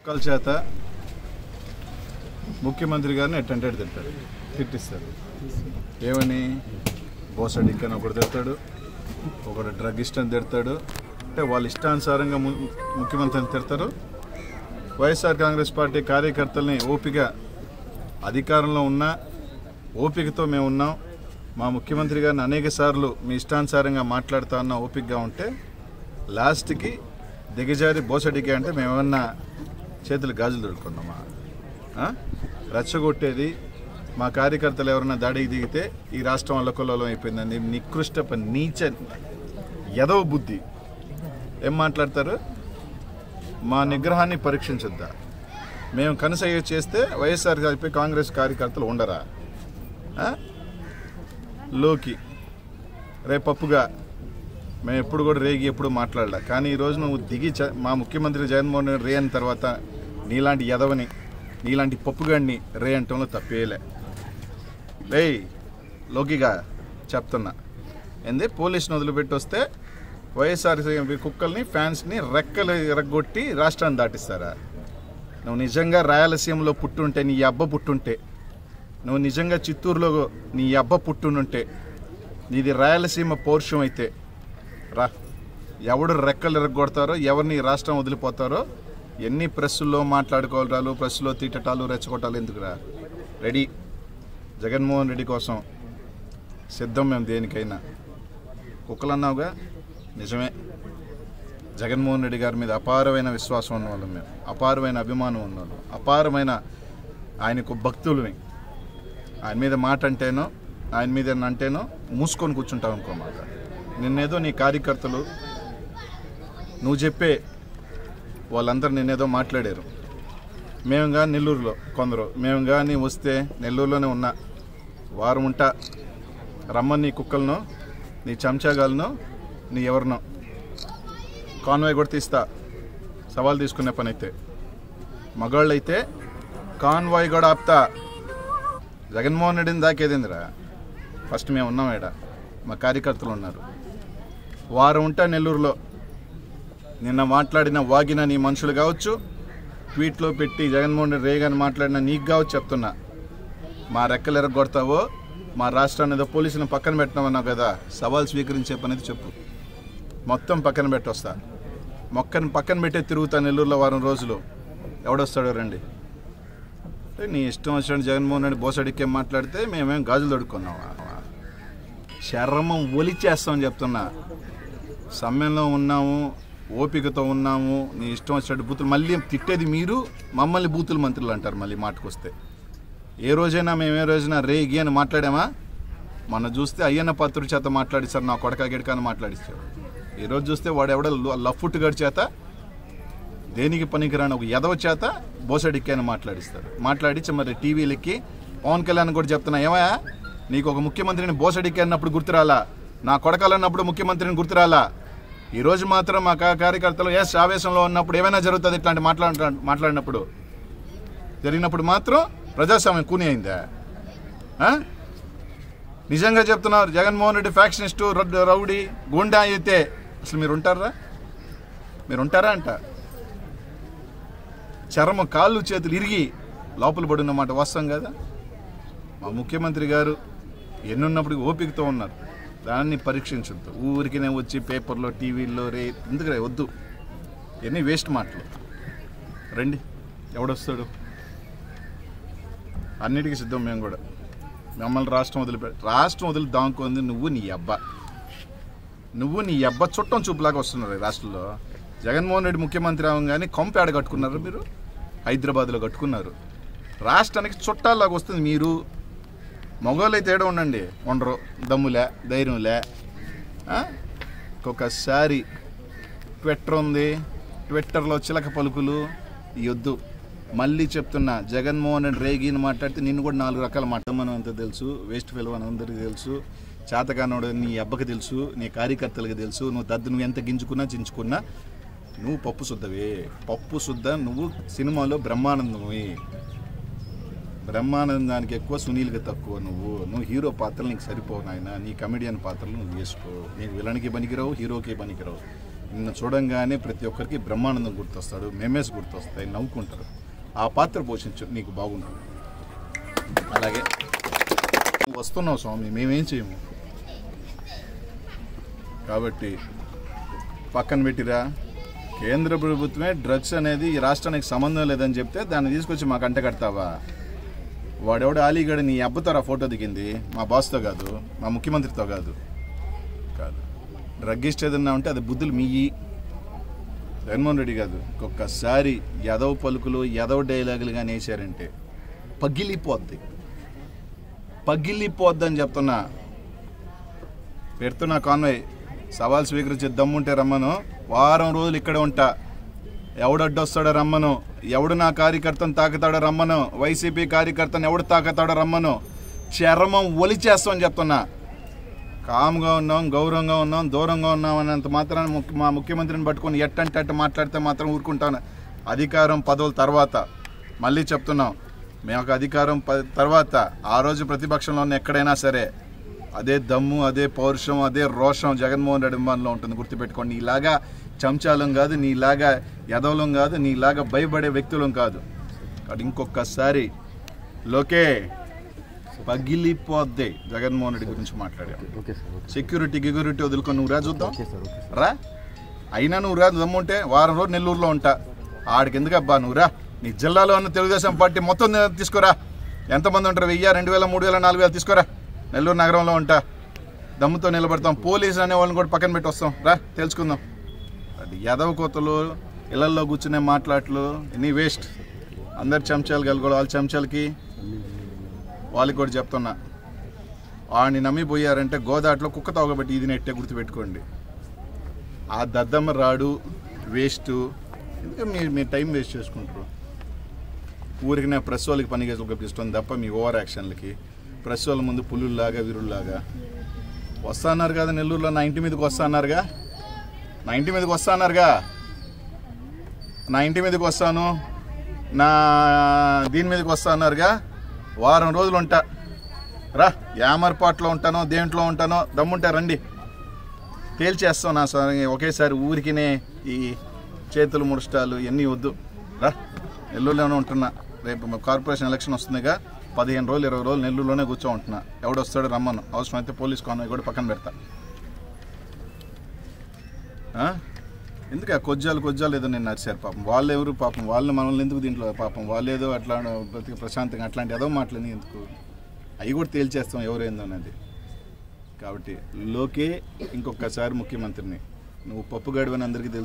కుక్కల చేత ముఖ్యమంత్రి గారిని ఎట్టంటే తింటాడు తిట్టిస్తారు ఏమని బోసడిక్ అని ఒకడు తిడతాడు ఒకడు డ్రగ్ ఇష్టం తిడతాడు అంటే వాళ్ళ ఇష్టానుసారంగా ము- ముఖ్యమంత్రిని తిడతారు వైఎస్ఆర్ కాంగ్రెస్ పార్టీ కార్యకర్తల్ని ఓపిక అధికారంలో ఉన్న ఓపికతో మేము ఉన్నాం మా ముఖ్యమంత్రి గారిని అనేక సార్లు మీ ఇష్టానుసారంగా మాట్లాడుతా ఉన్న ఓపికగా ఉంటే లాస్ట్కి దిగజారి బోసడికి అంటే మేమేమన్నా చేతులు గాజులు దొరుకున్నామా ఆ? రెచ్చగొట్టేది మా కార్యకర్తలు ఎవరైనా దాడికి దిగితే ఈ రాష్ట్రం అల్లకొల్లోలం అయిపోయిందని నికృష్ట ప- నీచ యదవ బుద్ధి ఏం మాట్లాడతారు మా నిగ్రహాన్ని పరీక్షించొద్దా మేము కనసయ్య చేస్తే వైఎస్ఆర్ కలిపి కాంగ్రెస్ కార్యకర్తలు ఉండరా ఆ? లోకి రేపప్పుగా మేము ఎప్పుడు కూడా రేగి ఎప్పుడు మాట్లాడలే కానీ ఈరోజు నువ్వు దిగి చ- మా ముఖ్యమంత్రి జగన్మోహన్ రెడ్డి రే అయిన తర్వాత నీలాంటి యదవని నీలాంటి పప్పుగాడిని రే అంటంలో తప్పేయలే రేయ్ లోకిగా చెప్తున్నా ఏంది పోలీసుని వదిలిపెట్టి వస్తే వైఎస్ఆర్ కుక్కల్ని ఫ్యాన్స్ని రెక్కలు ఎరగొట్టి రాష్ట్రాన్ని దాటిస్తారా నువ్వు నిజంగా రాయలసీమలో పుట్టుంటే నీ అబ్బ పుట్టుంటే నువ్వు నిజంగా చిత్తూరులో నీ అబ్బ పుట్టుంటే నీది రాయలసీమ పౌరుషం అయితే రా ఎవడు రెక్కలు ఎరగొడతారో ఎవరిని ఈ రాష్ట్రం వదిలిపోతారో ఎన్ని ప్రెస్సుల్లో మాట్లాడుకోవటాలు ప్రెస్సులో తిట్టటాలు రెచ్చగొట్టాలు ఎందుకురా రెడీ జగన్మోహన్ రెడ్డి కోసం సిద్ధం మేము దేనికైనా కుక్కలు అన్నావుగా నిజమే జగన్మోహన్ రెడ్డి గారి మీద అపారమైన విశ్వాసం ఉన్న వాళ్ళం మేము అపారమైన అభిమానం ఉన్న వాళ్ళం అపారమైన ఆయనకు భక్తులని ఆయన మీద మాట అంటేనో ఆయన మీద ఏమన్నా అంటేనో మూసుకొని కూర్చుంటాం ఇంకో మాట నిన్నేదో నీ కార్యకర్తలు నువ్వు చెప్పే వాళ్ళందరూ నిన్నేదో మాట్లాడారు మేము కానీ నెల్లూరులో కొందరు మేము కానీ వస్తే నెల్లూరులోనే ఉన్నా వారం ఉంటా రమ్మని నీ కుక్కలను నీ చెంచాగాలను నీ ఎవరినో కాన్వాయ్ కూడా తీస్తా సవాల్ తీసుకునే పని అయితే మగాళ్ళు అయితే కాన్వాయ్ కూడా ఆపుతా జగన్మోహన్ రెడ్డిని దాకేదేందిరా ఫస్ట్ మేము ఉన్నాం ఈడ మా కార్యకర్తలు ఉన్నారు వారం ఉంటా నెల్లూరులో నిన్న మాట్లాడిన వాగిన నీ మనుషులు కావచ్చు ట్వీట్లో పెట్టి జగన్మోహన్ రెడ్డి రేగాని మాట్లాడిన నీకు కావచ్చు చెప్తున్నా మా రెక్కలు ఎరగొడతావో మా రాష్ట్రాన్ని ఏదో పోలీసులను పక్కన పెట్టినామన్నావు కదా సవాల్ స్వీకరించే పనేది చెప్పు మొత్తం పక్కన పెట్టొస్తా మొక్కని పక్కన పెట్టే తిరుగుతా నెల్లూరులో వారం రోజులు ఎవడొస్తాడో రండి అంటే నీ ఇష్టం వచ్చినట్టు జగన్మోహన్ రెడ్డి బోసడిక్కే మాట్లాడితే మేమేం గాజులు తొడుక్కున్నావా చర్మం ఒలిచేస్తామని చెప్తున్నా సమ్మెలో ఉన్నాము ఓపికతో ఉన్నాము నీ ఇష్టం వచ్చినట్టు బూతులు మళ్ళీ తిట్టేది మీరు మమ్మల్ని బూతులు మంత్రులు అంటారు మళ్ళీ మాటకొస్తే ఏ రోజైనా మేము ఏ రోజైనా రే గి అని మాట్లాడామా మొన్న చూస్తే అయ్యన్న పాత్రుడి చేత మాట్లాడిస్తారు నా కొడక గిడక అని మాట్లాడిస్తారు ఈ రోజు చూస్తే వాడు ఎవడ లఫ్ఫుట్ గడి చేత దేనికి పనికిరాని ఒక ఎదవ చేత బోసడిక్కి అని మాట్లాడిస్తారు మాట్లాడించి మరి టీవీలకి పవన్ కళ్యాణ్ కూడా చెప్తున్నా ఏమయ్యా నీకు ఒక ముఖ్యమంత్రిని బోసడిక్కి అన్నప్పుడు గుర్తురాలా నా కొడకాలన్నప్పుడు ముఖ్యమంత్రిని గుర్తురాలా ఈ రోజు మాత్రం మా కా- కార్యకర్తలు ఎస్ ఆవేశంలో ఉన్నప్పుడు ఏమైనా జరుగుతుంది ఇట్లాంటి మాట్లాడ మాట్లాడినప్పుడు జరిగినప్పుడు మాత్రం ప్రజాస్వామ్యం కూని అయిందా ఆ? నిజంగా చెప్తున్నారు జగన్మోహన్ రెడ్డి ఫ్యాక్షనిస్టు రౌడ్- రౌడీ గుండా అయితే అసలు మీరు ఉంటారా మీరు ఉంటారా అంట చర్మం కాళ్ళు చేతులు ఇరిగి లోపల పడిన మాట వాస్తవం కదా మా ముఖ్యమంత్రి గారు ఎన్నున్నప్పుడు ఓపికతో ఉన్నారు దాన్ని పరీక్షించొద్దు ఊరికినే వచ్చి పేపర్లో టీవీల్లో రే ఎందుకు రే వద్దు ఎన్ని వేస్ట్ మాటలు రండి ఎవడొస్తాడు అన్నిటికీ సిద్ధం మేము కూడా మమ్మల్ని రాష్ట్రం వదిలిపె రాష్ట్రం వదిలి దాముకుంది నువ్వు నీ అబ్బ నువ్వు నీ అబ్బ చుట్టం చూపులాగా వస్తున్నారు ఈ రాష్ట్రంలో జగన్మోహన్ రెడ్డి ముఖ్యమంత్రి అవగానే కొంపేడ కట్టుకున్నారు మీరు హైదరాబాద్లో కట్టుకున్నారు రాష్ట్రానికి చుట్టాలాగా వస్తుంది మీరు మగవాళ్ళు అయితే ఏడో ఉండండి ఉండరు దమ్ములే ధైర్యంలే ఆ? ఒక్కొక్కసారి ట్విట్టర్ ఉంది ట్విట్టర్లో చిలక పలుకులు ఈ వద్దు మళ్ళీ చెప్తున్నా జగన్మోహన్ రెడ్డి రేగిని మాట్లాడితే నిన్ను కూడా నాలుగు రకాల మాట్లాడమని అంత తెలుసు వేస్ట్ ఫెల్ అని అందరికీ తెలుసు చేతకానోడు నీ అబ్బకి తెలుసు నీ కార్యకర్తలకు తెలుసు నువ్వు దద్దు నువ్వు ఎంత గింజుకున్నా చించుకున్నా నువ్వు పప్పు శుద్ధవే పప్పు శుద్ధ నువ్వు సినిమాలో బ్రహ్మానందమే బ్రహ్మానందానికి ఎక్కువ సునీల్కి తక్కువ నువ్వు నువ్వు హీరో పాత్రలు నీకు సరిపోవు నాయన నీ కమెడియన్ పాత్రలు నువ్వు వేసుకో నీకు విలన్కి పనికిరావు హీరోకి పనికిరావు నిన్ను చూడంగానే ప్రతి ఒక్కరికి బ్రహ్మానందం గుర్తొస్తాడు మెమేస్ గుర్తొస్తాయి నవ్వుకుంటారు ఆ పాత్ర పోషించు నీకు బాగుంటుంది అలాగే నువ్వు వస్తున్నావు స్వామి మేమేం చేయము కాబట్టి పక్కన పెట్టిరా కేంద్ర ప్రభుత్వమే డ్రగ్స్ అనేది ఈ రాష్ట్రానికి సంబంధం లేదని చెప్తే దాన్ని తీసుకొచ్చి మాకు అంట కడతావా వాడెవడు అలీగఢ్ నీ అబ్బతో ఆ ఫోటో దిగింది మా బాస్తో కాదు మా ముఖ్యమంత్రితో కాదు కాదు డ్రగ్గిస్ట్ ఏదన్నా ఉంటే అది బుద్ధులు మీయి జగన్మోహన్ రెడ్డి కాదు ఒక్కొక్కసారి యదవ పలుకులు యదవ డైలాగులు కానీ వేసారంటే పగిలిపోద్ది పగిలిపోద్ది అని చెప్తున్నా పెడుతున్నా కాన్వయ్ సవాల్ స్వీకరించే దమ్ముంటే రమ్మను వారం రోజులు ఇక్కడే ఉంటా ఎవడడ్డొస్తాడో రమ్మను ఎవడు నా కార్యకర్తను తాకుతాడో రమ్మను వైసీపీ కార్యకర్తను ఎవడు తాకుతాడో రమ్మను చర్మం ఒలిచేస్తామని చెప్తున్నా కామ్గా ఉన్నాం గౌరవంగా ఉన్నాం దూరంగా ఉన్నాం అన్నంత మాత్రాన ముఖ్య- మా ముఖ్యమంత్రిని పట్టుకొని ఎట్టంటే అట్ట మాట్లాడితే మాత్రం ఊరుకుంటాను అధికారం పదవుల తర్వాత మళ్ళీ చెప్తున్నాం మేము ఒక అధికారం ప- తర్వాత ఆ రోజు ప్రతిపక్షంలో ఉన్న ఎక్కడైనా సరే అదే దమ్ము అదే పౌరుషం అదే రోషం జగన్మోహన్ రెడ్డి మనలో ఉంటుంది గుర్తుపెట్టుకోండి నీలాగా చంచాలం కాదు నీలాగా యదవలం కాదు నీలాగా భయపడే వ్యక్తులం కాదు కాబట్టి ఇంకొకసారి లోకే పగిలిపోద్ది జగన్మోహన్ రెడ్డి గురించి మాట్లాడాం ఓకే సార్ ఓకే సెక్యూరిటీ గిగ్యూరిటీ వదులుకొని నువ్వు రా చూద్దాం ఓకే సార్ ఓకే సార్ రా అయినా నువ్వు రా దమ్ముంటే వారం రోజు నెల్లూరులో ఉంటా ఆడికి ఎందుకు అబ్బా నువ్వు రా నీ జిల్లాలో ఉన్న తెలుగుదేశం పార్టీ మొత్తం తీసుకురా ఎంతమంది ఉంటారు వెయ్యి రెండు వేల మూడు వేల నాలుగు వేలు తీసుకురా నెల్లూరు నగరంలో ఉంటా దమ్ముతో నిలబడతాం పోలీసు అనే వాళ్ళని కూడా పక్కన పెట్టి వస్తాం రా తెలుసుకుందాం అది యాదవ కోతలు ఇళ్లల్లో కూర్చునే మాట్లాట్లు ఇన్ని వేస్ట్ అందరు చెంచాలు కలుగుడు వాళ్ళ చెంచాలకి వాళ్ళకి కూడా చెప్తున్నా వాడిని నమ్మిపోయారంటే గోదాట్లో కుక్క తోగబెట్టి ఇది నెట్టే గుర్తుపెట్టుకోండి ఆ దద్దమ్మ రాడు వేస్ట్ ఎందుకంటే మీరు మీ టైం వేస్ట్ చేసుకుంటారు ఊరికి నా ప్రెస్ వాళ్ళకి పని ఇష్టం తప్ప మీ ఓవర్ యాక్షన్లకి ప్రెస్ వాళ్ళ ముందు పుల్లుల్లాగా విరుల్లాగా వస్తా అన్నారు కదా నెల్లూరులో నా ఇంటి మీదకి వస్తా అన్నారుగా నా ఇంటి మీదకి వస్తా అన్నారుగా నా ఇంటి మీదకి వస్తాను నా దీని మీదకి వస్తా అన్నారుగా వారం రోజులు ఉంటా రా యామర్పాట్లో ఉంటానో దేంట్లో ఉంటానో దమ్ముంటే రండి తేల్చేస్తాం నా స్వామి ఒకేసారి ఊరికినే ఈ చేతులు ముడస్టాలు ఇవన్నీ వద్దు రా నెల్లూరులోనే ఉంటున్నా రేపు మా కార్పొరేషన్ ఎలక్షన్ వస్తుందిగా పదిహేను రోజులు ఇరవై రోజులు నెల్లూరులోనే కూర్చో ఉంటున్నా ఎవడొస్తాడో రమ్మను అవసరమైతే పోలీస్ కాన్వాయ్ కూడా పక్కన పెడతా ఆ? ఎందుకు ఆ కొజ్జాలు కొజ్జాలు ఏదో నేను నడిచారు పాపం వాళ్ళు ఎవరు పాపం వాళ్ళు మనల్ని ఎందుకు దీంట్లో పాపం వాళ్ళు ఏదో అట్లా బ్రతికి ప్రశాంతంగా అట్లాంటి ఏదో మాటలని ఎందుకు అవి కూడా తేల్చేస్తాం ఎవరైందో అనేది కాబట్టి లోకే ఇంకొకసారి ముఖ్యమంత్రిని నువ్వు పప్పు గడువని అందరికీ తెలుసు